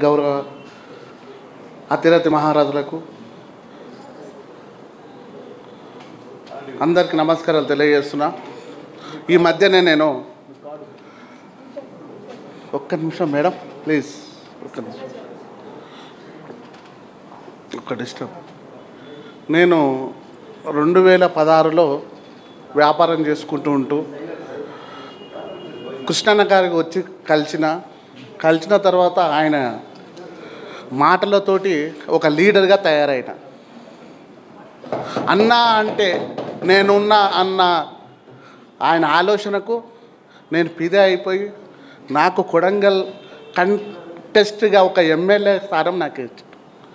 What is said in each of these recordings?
గౌరవ అతిరథి మహారాజులకు అందరికీ నమస్కారాలు తెలియజేస్తున్నా ఈ మధ్యనే నేను ఒక్క నిమిషం మేడం ప్లీజ్ ఒక్క నిమిషం ఒక్క డిస్టర్బ్ నేను రెండు వేల పదహారులో వ్యాపారం చేసుకుంటూ ఉంటూ కృష్ణన్న గారికి వచ్చి కలిసిన కలిసిన తర్వాత ఆయన మాటలతోటి ఒక లీడర్గా తయారైన అన్నా అంటే నేనున్నా అన్న ఆయన ఆలోచనకు నేను పిదే అయిపోయి నాకు కొడంగల్ కంటెస్ట్గా ఒక ఎమ్మెల్యే స్థానం నాకు ఇచ్చారు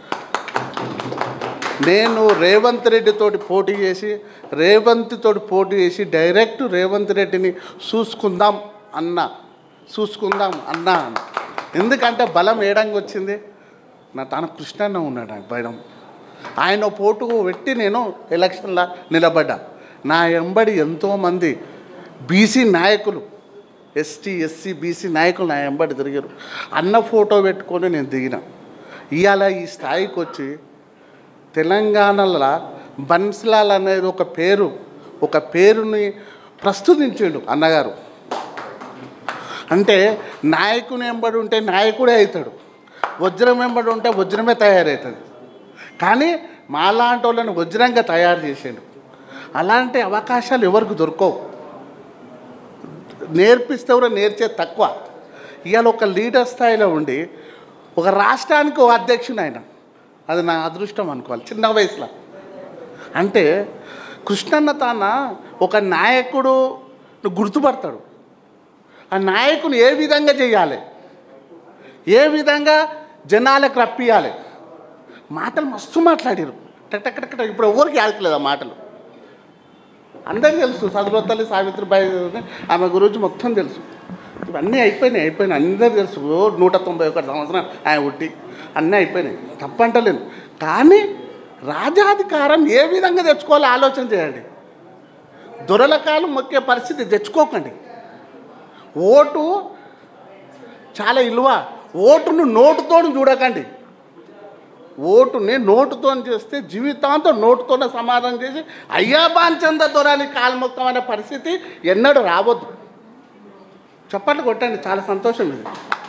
నేను రేవంత్ రెడ్డి తోటి పోటీ చేసి రేవంత్ తోటి పోటీ చేసి డైరెక్ట్ రేవంత్ రెడ్డిని చూసుకుందాం అన్న చూసుకుందాం అన్నా అన్న. ఎందుకంటే బలం ఏడంగా వచ్చింది నా తన కృష్ణన్న ఉన్నాడు ఆయన బయడం ఆయన పోటు పెట్టి నేను ఎలక్షన్లో నిలబడ్డా నా ఎంబడి ఎంతోమంది బీసీ నాయకులు ఎస్టీ ఎస్సీ బీసీ నాయకులు నా ఎంబడి తిరిగారు అన్న ఫోటో పెట్టుకొని నేను దిగిన ఇవాళ ఈ స్థాయికి వచ్చి తెలంగాణలో బన్స్లాల్ అనేది ఒక పేరు ఒక పేరుని ప్రస్తుతించిండు అన్నగారు అంటే నాయకుని వెంబడి ఉంటే నాయకుడే అవుతాడు వజ్రం వెంబడి ఉంటే వజ్రమే తయారవుతుంది కానీ మాలాంటి వాళ్ళని వజ్రంగా తయారు చేసిండు అలాంటి అవకాశాలు ఎవరికి దొరకవు నేర్పిస్తే కూడా నేర్చేది తక్కువ ఇవాళ ఒక లీడర్ స్థాయిలో ఉండి ఒక రాష్ట్రానికి ఒక అధ్యక్షుడు ఆయన అది నా అదృష్టం అనుకోవాలి చిన్న వయసులో అంటే కృష్ణన్న తాన ఒక నాయకుడు గుర్తుపడతాడు ఆ నాయకుని ఏ విధంగా చేయాలి ఏ విధంగా జనాలకు రప్పియాలి మాటలు మస్తు మాట్లాడారు టక్ ఇప్పుడు ఎవరికి ఆడట్లేదు ఆ మాటలు అందరికీ తెలుసు సదురతల్లి సావిత్రిబాయి ఆమె గురించి మొత్తం తెలుసు ఇవన్నీ అయిపోయినాయి అయిపోయినాయి అందరికీ తెలుసు ఓ నూట తొంభై ఒకటి సంవత్సరం ఆయన ఉట్టి అన్నీ అయిపోయినాయి తప్పంటలేను కానీ రాజాధికారం ఏ విధంగా తెచ్చుకోవాలో ఆలోచన చేయండి దొరల కాలం మొక్కే పరిస్థితి తెచ్చుకోకండి ఓటు చాలా ఇలువ ఓటును నోటుతోని చూడకండి ఓటుని నోటుతో చేస్తే జీవితాంతం నోటుతోనే సమాధానం చేసి అయ్యా బాంచంద దొరాని కాల్ముక్తం అనే పరిస్థితి ఎన్నడూ రావద్దు చప్పట్లు కొట్టండి చాలా సంతోషం ఇది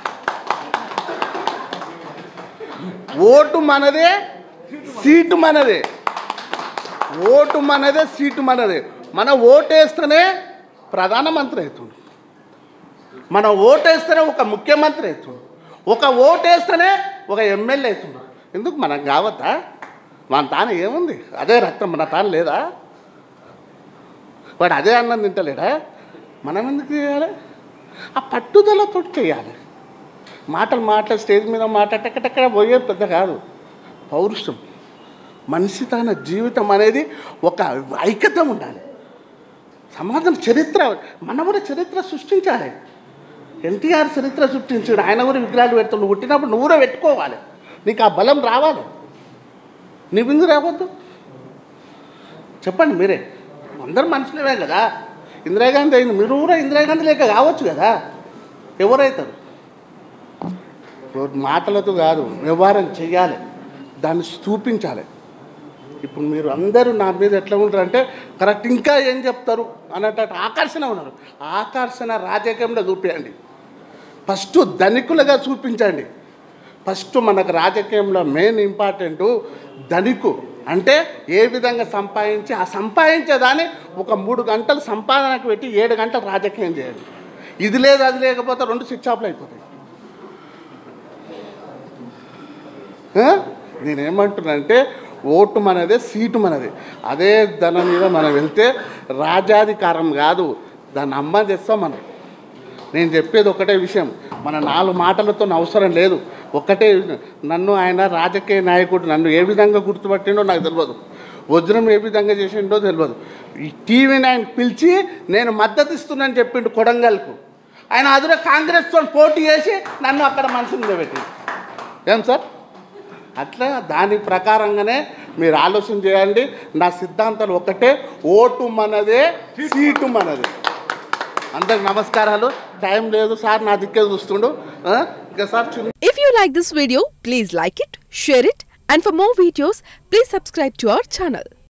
ఓటు మనదే సీటు మనదే ఓటు మనదే సీటు మనదే మన ఓటేస్తేనే ప్రధానమంత్రి అవుతుంది మన ఓటేస్తేనే ఒక ముఖ్యమంత్రి అవుతుంది ఒక ఓటేస్తేనే ఒక ఎమ్మెల్యే అవుతుంది ఎందుకు మనకు కావద్దా మన తాను ఏముంది అదే రక్తం మన తాను లేదా వాడు అదే అన్నం తింటలేడా మనం ఎందుకు చేయాలి ఆ పట్టుదలతో చేయాలి మాటలు మాటలు స్టేజ్ మీద మాట్లాడటక్కడ పోయే పెద్ద కాదు పౌరుషం మనిషి తన జీవితం అనేది ఒక ఐక్యత ఉండాలి సమాజం చరిత్ర మనం కూడా చరిత్ర సృష్టించాలి ఎన్టీఆర్ చరిత్ర సృష్టించాడు ఆయన కూడా విగ్రహాలు పెడతాడు నువ్వు పుట్టినప్పుడు నువ్వు కూడా పెట్టుకోవాలి నీకు ఆ బలం రావాలి నువ్వు ఎందుకు రావద్దు చెప్పండి మీరే అందరు మనుషులమే కదా ఇందిరాగాంధీ అయింది మీరు కూడా ఇందిరాగాంధీ లేక కావచ్చు కదా ఎవరైతారు మాటలతో కాదు వ్యవహారం చేయాలి దాన్ని స్థూపించాలి ఇప్పుడు మీరు అందరూ నా మీద ఎట్లా ఉంటారంటే కరెక్ట్ ఇంకా ఏం చెప్తారు అన్నట్టు ఆకర్షణ ఉన్నారు ఆకర్షణ రాజకీయంలో చూపించండి ఫస్ట్ ధనికులుగా చూపించండి ఫస్ట్ మనకు రాజకీయంలో మెయిన్ ఇంపార్టెంట్ ధనికు అంటే ఏ విధంగా సంపాదించి ఆ సంపాదించేదాన్ని ఒక మూడు గంటలు సంపాదనకు పెట్టి ఏడు గంటలు రాజకీయం చేయండి ఇది లేదు అది లేకపోతే రెండు స్విచ్ ఆఫ్లు అయిపోతాయి ఆ? నేనేమంటున్నానంటే ఓటు మనదే సీటు మనదే అదే ధనం మీద మనం వెళ్తే రాజాధికారం కాదు దాన్ని అమ్మ తెస్తాం మనం నేను చెప్పేది ఒకటే విషయం మన నాలుగు మాటలతో అవసరం లేదు ఒకటే నన్ను ఆయన రాజకీయ నాయకుడు నన్ను ఏ విధంగా గుర్తుపట్టిండో నాకు తెలియదు వజ్రం ఏ విధంగా చేసిండో తెలియదు ఈ టీవీని ఆయన పిలిచి నేను మద్దతు ఇస్తున్నాను చెప్పిండు కొడంగల్కు ఆయన అదురే కాంగ్రెస్తో పోటీ చేసి నన్ను అక్కడ మనసు మీద పెట్టిండు ఏం సార్ అట్లా దాని ప్రకారంగానే మీరు ఆలోచన చేయండి నా సిద్ధాంతాలు ఒకటే ఓటు మనదే సీటు మనదే అందరికి నమస్కారాలు టైం లేదు సార్ నా దిక్కే చూస్తుండు ఆ? ఇంకా సార్ చిన్న If you you like this video, please like it, share it, and for more videos, please subscribe to our channel.